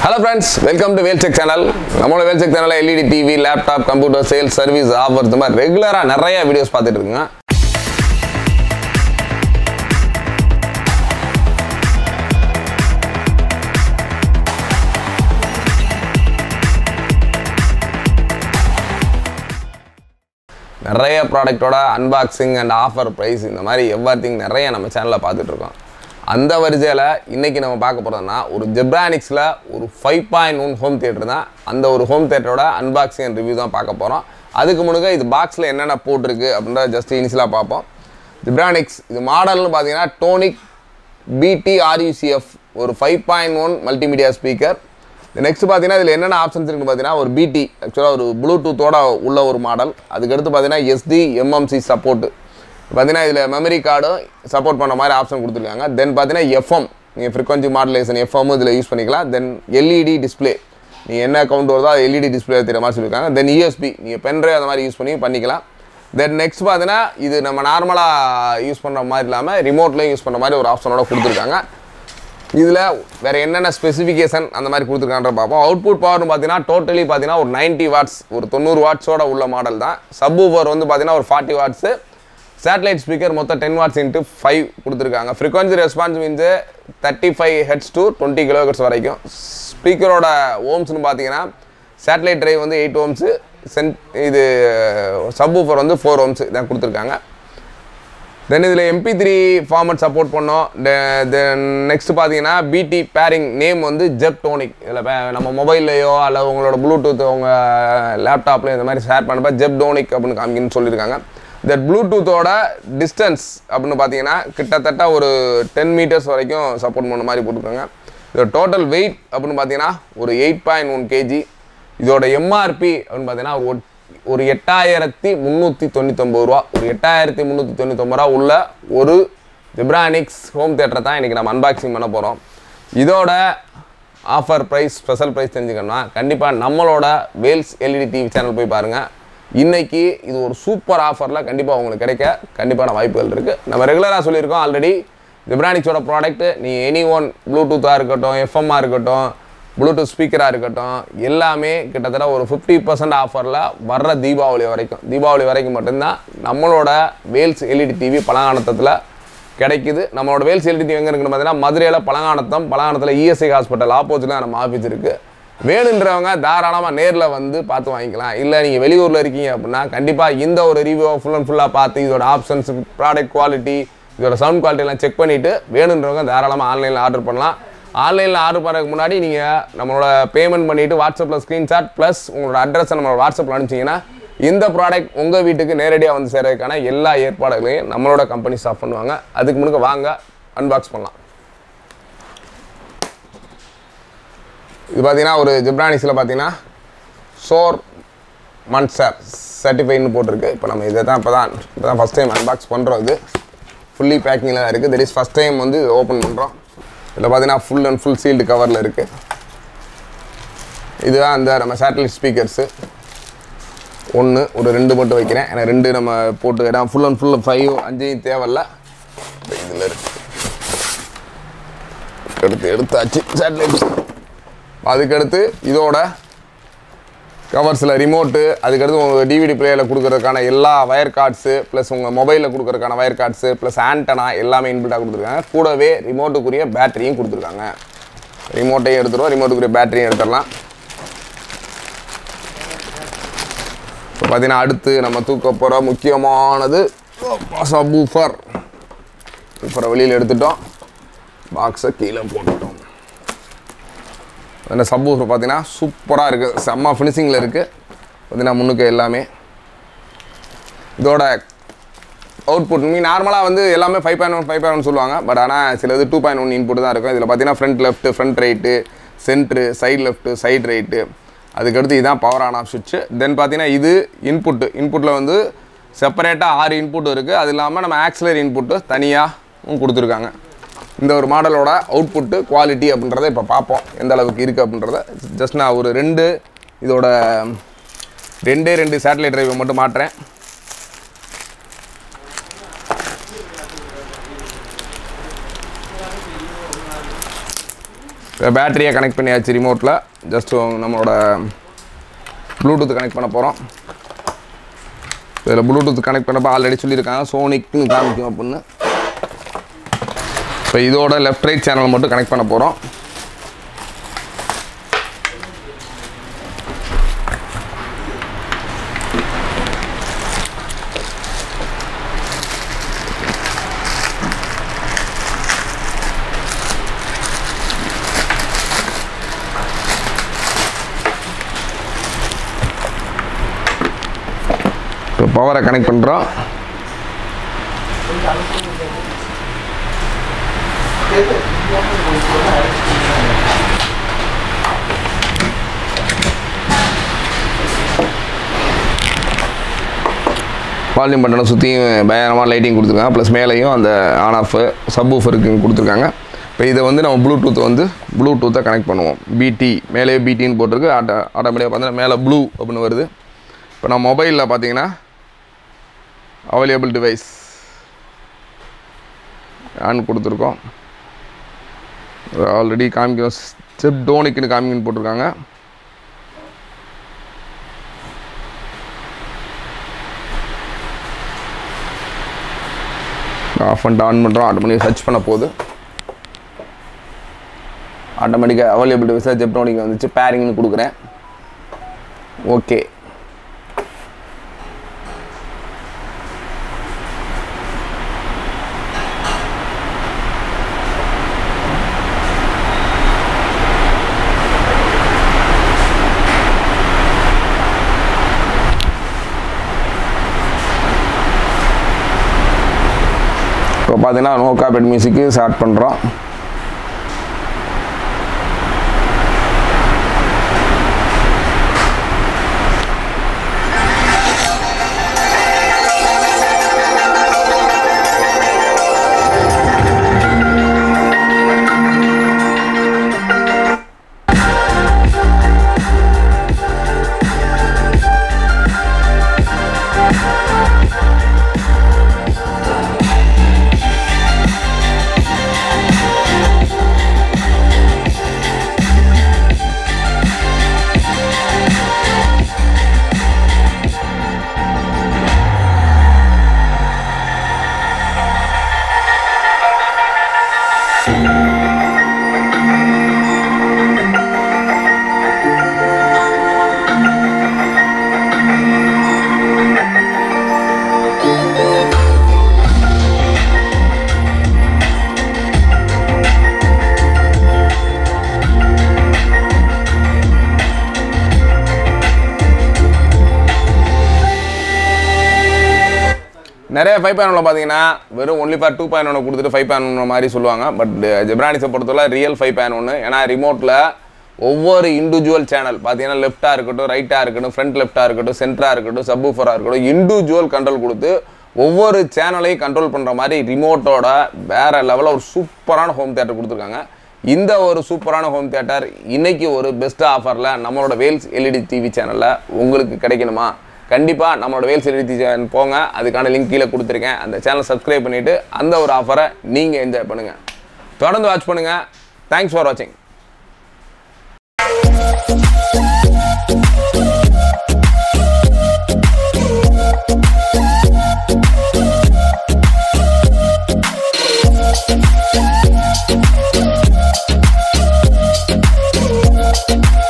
Hello friends welcome to வேல்செக் channel நம்மளோட வேல்செக் சேனலில் LED TV laptop computer sales service offer இந்த மாதிரி ரெகுலராக நிறைய வீடியோஸ் பார்த்துட்டு இருக்குங்க நிறைய ப்ராடக்ட்டோட அன்பாக்சிங் அண்ட் ஆஃபர் ப்ரைஸ் இந்த மாதிரி எவ்ரி திங் நிறைய நம்ம சேனலில் பார்த்துட்டு இருக்கோம் அந்த வரிசையில் இன்றைக்கி நம்ம பார்க்க போகிறோம்னா ஒரு ஜெப்ரானிக்ஸில் ஒரு five point one home theatre தான் அந்த ஒரு ஹோம் தியேட்டரோட அன்பாக்சிங் அண்ட் ரிவ்யூ தான் பார்க்க போகிறோம் அதுக்கு முன்னாடி இது பாக்ஸில் என்னென்ன போட்டிருக்கு அப்படின்றத ஜஸ்ட் இனிஷியலாக பார்ப்போம் ஜிப்ரானிக்ஸ் இது மாடல்னு பார்த்தீங்கன்னா டோனிக் பிடி ஆர்யூசிஎஃப் ஒரு five point one multimedia speaker next பார்த்தீங்கன்னா இதில் என்னென்ன ஆப்ஷன்ஸ் இருக்குன்னு பார்த்தீங்கன்னா ஒரு பிடி ஆக்சுவலாக ஒரு ப்ளூடூத்தோட உள்ள ஒரு மாடல் அதுக்கடுத்து பார்த்தீங்கன்னா எஸ்டி எம்எம்சி சப்போர்ட்டு பார்த்தீங்கன்னா இதில் மெமரி கார்டும் சப்போர்ட் பண்ண மாதிரி ஆப்ஷன் கொடுத்துருக்காங்க தென் பார்த்தீங்கன்னா எஃப்எம் நீங்கள் ஃப்ரீக்வன்சி மாடுலேஷன் எஃப்எம் இதில் யூஸ் பண்ணிக்கலாம் தென் எல்இடி டிஸ்பிளே நீங்கள் என்ன கவுண்ட் வருதோ அது எல்இடி டிஸ்பிளே தெரியுற மாதிரி சொல்லியிருக்காங்க தென் இஎஸ்பி நீங்கள் பென்ட்ரைவ் அந்த மாதிரி யூஸ் பண்ணி பண்ணிக்கலாம் தென் நெக்ஸ்ட் பார்த்தீங்கன்னா இது நம்ம நார்மலாக யூஸ் பண்ணுற மாதிரி இல்லாமல் ரிமோட்லேயும் யூஸ் பண்ணுற மாதிரி ஒரு ஆப்ஷனோட கொடுத்துருக்காங்க இதில் வேறு என்னென்ன ஸ்பெசிஃபிகேஷன் அந்த மாதிரி கொடுத்துருக்கான்ற பார்ப்போம் அவுட்புட் பவர்னு பார்த்தீங்கன்னா டோட்டலி பார்த்தீங்கன்னா ஒரு 90 வாட்ஸ் ஒரு தொண்ணூறு வாட்ஸோட உள்ள மாடல் தான் சப் ஊஃபர் வந்து பார்த்தீங்கன்னா ஒரு ஃபார்ட்டி வாட்ஸு சேட்டலைட் ஸ்பீக்கர் மொத்தம் டென் வாட்ஸ் இன்ட்டு ஃபைவ் கொடுத்துருக்காங்க frequency response means thirty five hertz to twenty kilohertz வரைக்கும் ஸ்பீக்கரோட ஓம்ஸ்னு பார்த்தீங்கன்னா சேட்டலைட் டிரைவ் வந்து எயிட் ஓம்ஸு சென்ட் இது சப் ஊஃபர் வந்து ஃபோர் ஓம்ஸ் இதான் கொடுத்துருக்காங்க தென் இதில் எம்பி த்ரீ ஃபார்மட் சப்போர்ட் பண்ணோம் தென் நெக்ஸ்ட் பார்த்தீங்கன்னா பிடி பேரிங் நேம் வந்து ஜெப் டோனிக் இதில் நம்ம மொபைல்லையோ அல்ல உங்களோட ப்ளூடூத் உங்கள் லேப்டாப்லையோ இந்த மாதிரி ஷேர் பண்ணப்போ ஜெப் டோனிக் அப்படின்னு காமிக்கணும்னு சொல்லியிருக்காங்க இந்த ப்ளூடூத்தோட டிஸ்டன்ஸ் அப்படின்னு பார்த்தீங்கன்னா கிட்டத்தட்ட ஒரு டென் மீட்டர்ஸ் வரைக்கும் சப்போர்ட் பண்ண மாதிரி போட்டிருக்காங்க இதோட டோட்டல் வெயிட் அப்படின்னு பார்த்தீங்கன்னா ஒரு எயிட் பாயிண்ட் ஒன் கேஜி இதோட எம்ஆர்பி அப்படின்னு பார்த்தீங்கன்னா ஒரு ஒரு எட்டாயிரத்தி முந்நூற்றி தொண்ணூத்தொம்பது ரூபா ஒரு எட்டாயிரத்தி முந்நூற்றி தொண்ணூத்தொம்பது ரூபா உள்ள ஒரு ஜிப்ரானிக்ஸ் ஹோம் தேட்டரை தான் இன்றைக்கி நம்ம அன்பாக்சிங் பண்ண போகிறோம் இதோட ஆஃபர் ப்ரைஸ் ஸ்பெஷல் ப்ரைஸ் தெரிஞ்சுக்கணும்னா கண்டிப்பாக நம்மளோட வேல்ஸ் எல்இடி டிவி சேனல் போய் பாருங்கள் இன்னைக்கு இது ஒரு சூப்பர் ஆஃபரில் கண்டிப்பாக உங்களுக்கு கிடைக்க கண்டிப்பான வாய்ப்புகள் இருக்குது நம்ம ரெகுலராக சொல்லியிருக்கோம் ஆல்ரெடி ஜிப்ரானிக்ஸோட ப்ராடக்ட் நீ எனி ஒன் ப்ளூடூத்தாக இருக்கட்டும் எஃப்எம்மாக இருக்கட்டும் ப்ளூடூத் ஸ்பீக்கராக இருக்கட்டும் எல்லாமே கிட்டத்தட்ட ஒரு ஃபிஃப்டி பர்சன்ட் ஆஃபரில் வர்ற தீபாவளி வரைக்கும் தீபாவளி வரைக்கும் மட்டும்தான் நம்மளோட வேல்ஸ் எல்இடி டிவி பழங்கானத்தத்தில் கிடைக்குது நம்மளோட வேல்ஸ் எல்இடி டிவி எங்கே இருக்குன்னு பார்த்தீங்கன்னா மதுரையில் பழங்கானத்தம் பழங்கானத்தில் இஎஸ்ஐ ஹாஸ்பிட்டல் ஆப்போசிட்டில் நம்ம ஆஃபீஸ் இருக்குது வேணுன்றவங்க தாராளமாக நேரில் வந்து பார்த்து வாங்கிக்கலாம் இல்லை நீங்கள் வெளியூரில் இருக்கீங்க அப்படின்னா கண்டிப்பாக இந்த ஒரு ரிவ்யூவை ஃபுல் அண்ட் ஃபுல்லாக பார்த்து இதோட ஆப்ஷன்ஸ் ப்ராடக்ட் குவாலிட்டி இதோட சவுண்ட் குவாலிட்டிலாம் செக் பண்ணிவிட்டு வேணுன்றவங்க தாராளமாக ஆன்லைனில் ஆர்டர் பண்ணலாம் ஆன்லைனில் ஆர்டர் பண்ணுறதுக்கு முன்னாடி நீங்கள் நம்மளோட பேமெண்ட் பண்ணிவிட்டு வாட்ஸ்அப்பில் ஸ்க்ரீன்ஷாட் ப்ளஸ் உங்களோட அட்ரஸை நம்மளோட வாட்ஸ்அப்பில் அனுப்பிச்சிங்கன்னா இந்த ப்ராடக்ட் உங்கள் வீட்டுக்கு நேரடியாக வந்து சேர்றதுக்கான எல்லா ஏற்பாடுகளையும் நம்மளோட கம்பெனி ஸ்டாஃப் பண்ணுவாங்க அதுக்கு முன்னாடி வாங்க அன்பாக்ஸ் பண்ணலாம் இது பார்த்தீங்கன்னா ஒரு ஜிப்ரானிக்ஸில் பார்த்தீங்கன்னா சோர் மன்சர் சர்டிஃபைட்னு போட்டிருக்கு இப்போ நம்ம இதை தான் இப்போ தான் இப்போ தான் ஃபஸ்ட் டைம் அன்பாக்ஸ் பண்ணுறோம் இது ஃபுல்லி பேக்கிங்கில் தான் இருக்குது தட் இஸ் ஃபஸ்ட் டைம் வந்து ஓப்பன் பண்ணுறோம் இதில் பார்த்தீங்கன்னா ஃபுல் அண்ட் ஃபுல் சீல்டு கவரில் இருக்குது இதுதான் அந்த நம்ம சேட்டலைட் ஸ்பீக்கர்ஸு ஒன்று ஒரு ரெண்டு மட்டும் வைக்கிறேன் ஏன்னா ரெண்டு நம்ம போட்டு ஏன்னா ஃபுல் அண்ட் ஃபுல் ஃபைவ் அஞ்சையும் தேவையில்ல இதில் இருக்கு எடுத்து எடுத்தாச்சு சேட்டலைட் அதுக்கடுத்து இதோட கவர்ஸில் ரிமோட்டு அதுக்கடுத்து உங்கள் டிவிடி பிளேயரில் கொடுக்கறதுக்கான எல்லா வயர் கார்ட்ஸு ப்ளஸ் உங்கள் மொபைலில் கொடுக்கறதுக்கான வயர் கார்ட்ஸு ப்ளஸ் ஆண்டனா எல்லாமே இன்பில்ட்டாக கொடுத்துருக்காங்க கூடவே ரிமோட்டுக்குரிய பேட்டரியும் கொடுத்துருக்காங்க ரிமோட்டையும் எடுத்துருவோம் ரிமோட்டுக்குரிய பேட்டரியும் எடுத்துடலாம் இப்போ பார்த்தீங்கன்னா அடுத்து நம்ம தூக்க போகிற முக்கியமானது சபூஃபர் ஊஃபரை வெளியில் எடுத்துட்டோம் பாக்ஸை கீழே போட்டுட்டோம் அந்த சப்பூஃபர் பார்த்தீங்கன்னா சூப்பராக இருக்குது செம்ம ஃபினிஷிங்கில் இருக்குது பார்த்தீங்கன்னா முன்னுக்கு எல்லாமே இதோட அவுட்புட் மீ நார்மலாக வந்து எல்லாமே five point one five point one சொல்லுவாங்க பட் ஆனால் சில இது டூ பாயிண்ட் ஒன் இன்புட் தான் இருக்கும் இதில் பார்த்தீங்கன்னா front left front right centre side left side right அதுக்கடுத்து இதுதான் பவர் ஆன் ஆஃப் சுவிட்சு தென் பார்த்தீங்கன்னா இது இன்புட்டு இன்புட்டில் வந்து செப்பரேட்டாக ஆறு இன்புட் இருக்குது அது இல்லாமல் நம்ம ஆக்சிலரி இன்புட்டு தனியாகவும் கொடுத்துருக்காங்க இந்த ஒரு மாடலோட அவுட்புட்டு குவாலிட்டி அப்படின்றத இப்போ பார்ப்போம் எந்த அளவுக்கு இருக்குது அப்படின்றத ஜஸ்ட் நான் ஒரு ரெண்டு இதோட ரெண்டே ரெண்டு சேட்டலைட் டிரைவை மட்டும் மாட்டுறேன் பேட்டரியை கனெக்ட் பண்ணியாச்சு ரிமோட்டில் ஜஸ்ட் நம்மளோட ப்ளூடூத் கனெக்ட் பண்ண போகிறோம் இதில் ப்ளூடூத் கனெக்ட் பண்ணப்போ ஆல்ரெடி சொல்லியிருக்காங்க சோனிக்னு காமிக்கும் அப்படின்னு இப்போ இதோட லெஃப்ட் ரைட் சேனல் மட்டும் கனெக்ட் பண்ண போகிறோம் இப்போ பவரை கனெக்ட் பண்ணுறோம் வால்யூம் பட்டனை சுற்றியும் பயங்கரமாக லைட்டிங் கொடுத்துருக்காங்க ப்ளஸ் மேலேயும் அந்த ஆன் ஆஃப் சப் ஊஃபருக்கு கொடுத்துருக்காங்க இப்போ இதை வந்து நம்ம ப்ளூடூத் வந்து ப்ளூடூத்தை கனெக்ட் பண்ணுவோம் பிடி மேலே பிடின்னு போட்டிருக்கு ஆட்டோ ஆட்டோமேட்டிக்காக பார்த்தீங்கன்னா மேலே ப்ளூ அப்படின்னு வருது இப்போ நம்ம மொபைலில் பார்த்தீங்கன்னா அவைலபிள் டிவைஸ் ஆன் கொடுத்துருக்கோம் ஆல்ரெடி காமிக்கும் ஸ்டெப் டோனிக்குன்னு காமிக்குன்னு போட்டிருக்காங்க ஆஃப் பண்ணிட்டு ஆன் பண்ணுறோம் ஆட்டோமேட்டிக் சர்ச் பண்ண போகுது ஆட்டோமேட்டிக்காக அவைலபிள் டிவைஸாக ஜெப்டோனிக் வந்துச்சு பேரிங்னு கொடுக்குறேன் ஓகே இப்போ பார்த்தீங்கன்னா நோ காப்பெட் மியூசிக்கு ஸ்டார்ட் பண்ணுறோம் நிறைய ஃபைவ் பாயிண்ட் ஒன்று பார்த்தீங்கன்னா வெறும் ஒன்லி ஃபார் டூ பாயிண்ட் ஒன்று கொடுத்துட்டு ஃபைவ் பாயிண்ட் ஒன்று மாதிரி சொல்லுவாங்க பட் ஜெப்ரானிஸை பொறுத்தவரை ரியல் ஃபைவ் பாயிண்ட் ஒன்று ஏன்னா ரிமோட்டில் ஒவ்வொரு இண்டிவிஜுவல் சேனல் பார்த்தீங்கன்னா லெஃப்ட்டாக இருக்கட்டும் ரைட்டாக இருக்கட்டும் ஃப்ரண்ட் லெஃப்ட்டாக இருக்கட்டும் சென்டராக இருக்கட்டும் சப்வூஃபராக இருக்கட்டும் இண்டிவிஜுவல் கண்ட்ரோல் கொடுத்து ஒவ்வொரு சேனலையும் கண்ட்ரோல் பண்ணுற மாதிரி ரிமோட்டோட வேற லெவலில் ஒரு சூப்பரான ஹோம் தேட்டர் கொடுத்துருக்காங்க இந்த ஒரு சூப்பரான ஹோம் தேட்டர் இன்னைக்கு ஒரு பெஸ்ட் ஆஃபரில் நம்மளோட வேல்ஸ் எல்இடி டிவி சேனலில் உங்களுக்கு கிடைக்கணுமா கண்டிப்பாக நம்மளோட வேல்ஸ் எல்இடி சேனல் போங்க அதுக்கான லிங்க் கீழே கொடுத்துருக்கேன் அந்த சேனல் சப்ஸ்கிரைப் பண்ணிவிட்டு அந்த ஒரு ஆஃபரை நீங்கள் என்ஜாய் பண்ணுங்கள் தொடர்ந்து வாட்ச் பண்ணுங்கள் தேங்க்ஸ் ஃபார் வாட்சிங் Thank you.